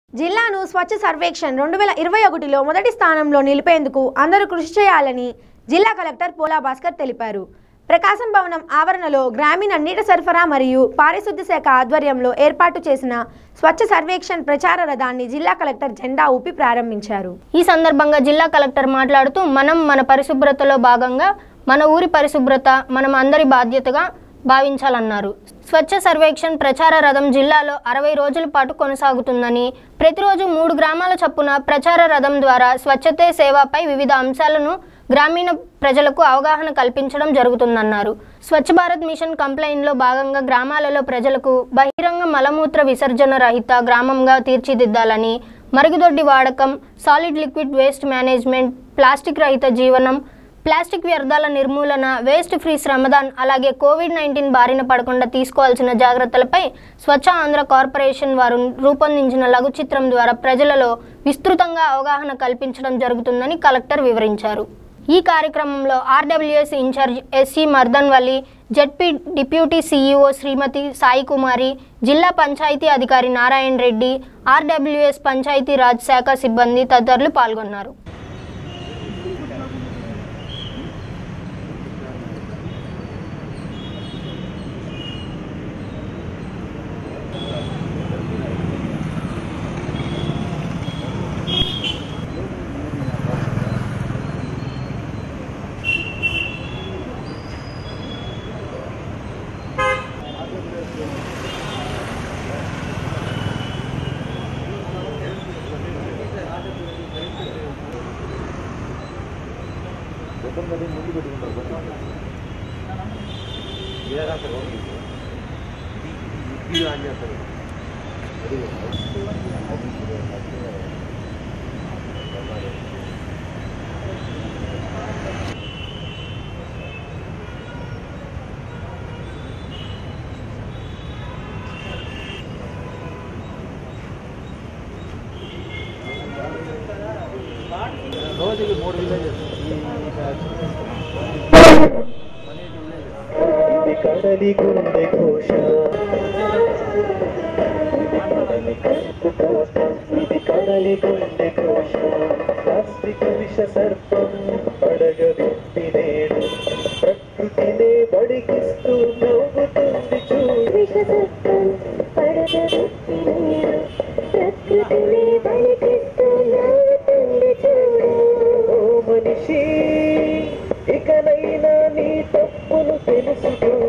జిల్లాను స్వచ్ఛ సర్వేక్షణ్ రెండు వేల ఇరవై ఒకటిలో మొదటి స్థానంలో నిలిపేందుకు అందరూ కృషి చేయాలని జిల్లా కలెక్టర్ పోలా భాస్కర్ తెలిపారు ప్రకాశం భవనం ఆవరణలో గ్రామీణ నీటి సరఫరా మరియు పారిశుద్ధ్య శాఖ ఆధ్వర్యంలో ఏర్పాటు చేసిన స్వచ్ఛ సర్వేక్షణ్ ప్రచార రథాన్ని జిల్లా కలెక్టర్ జెండా ఊపి ప్రారంభించారు ఈ సందర్భంగా జిల్లా కలెక్టర్ మాట్లాడుతూ మనం మన పరిశుభ్రతలో భాగంగా మన ఊరి పరిశుభ్రత మనం అందరి బాధ్యతగా భావించాలన్నారు స్వచ్ఛ సర్వేక్షణ్ ప్రచార రథం జిల్లాలో అరవై రోజుల పాటు కొనసాగుతుందని ప్రతిరోజు మూడు గ్రామాల చొప్పున ప్రచార రథం ద్వారా స్వచ్ఛతే సేవపై వివిధ అంశాలను గ్రామీణ ప్రజలకు అవగాహన కల్పించడం జరుగుతుందన్నారు స్వచ్ఛ భారత్ మిషన్ కంప్లైంట్లో భాగంగా గ్రామాలలో ప్రజలకు బహిరంగ మలమూత్ర విసర్జన రహిత గ్రామంగా తీర్చిదిద్దాలని మరుగుదొడ్డి వాడకం solid liquid waste management plastic రహిత జీవనం ప్లాస్టిక్ వ్యర్థాల నిర్మూలన వేస్ట్ ఫ్రీ శ్రమదాన్ అలాగే కోవిడ్ నైన్టీన్ బారిన పడకుండా తీసుకోవాల్సిన జాగ్రత్తలపై స్వచ్ఛ ఆంధ్ర కార్పొరేషన్ వారు రూపొందించిన లఘు చిత్రం ద్వారా ప్రజలలో విస్తృతంగా అవగాహన కల్పించడం జరుగుతుందని కలెక్టర్ వివరించారు ఈ కార్యక్రమంలో RWS incharge SC Mardan Valli ZP deputy CEO Shrimati Sai Kumari జిల్లా పంచాయతీ అధికారి నారాయణ రెడ్డి ఆర్డబ్ల్యూఎస్ పంచాయతీ రాజ్ శాఖ సిబ్బంది తదితరులు పాల్గొన్నారు రోజుకి మూడు విలేజెస్ ఇది కడలి గుండె ఘోష కడలి కంపు కోట ఇది కడలి గుండె ఘోష ప్లాస్టిక్ విష సర్పం పడగవిప్పి నేడు ప్రకృతినే బడికిస్తూ నవ్వుతుంది చూడు విషసత్వం పడగవిప్పి నీరు ప్రకృతిని బలికిస్తూ నవ్వుతుంది చూడు ఓ మనిషి ఇకనైనా నీ తప్పును తెలుసుకో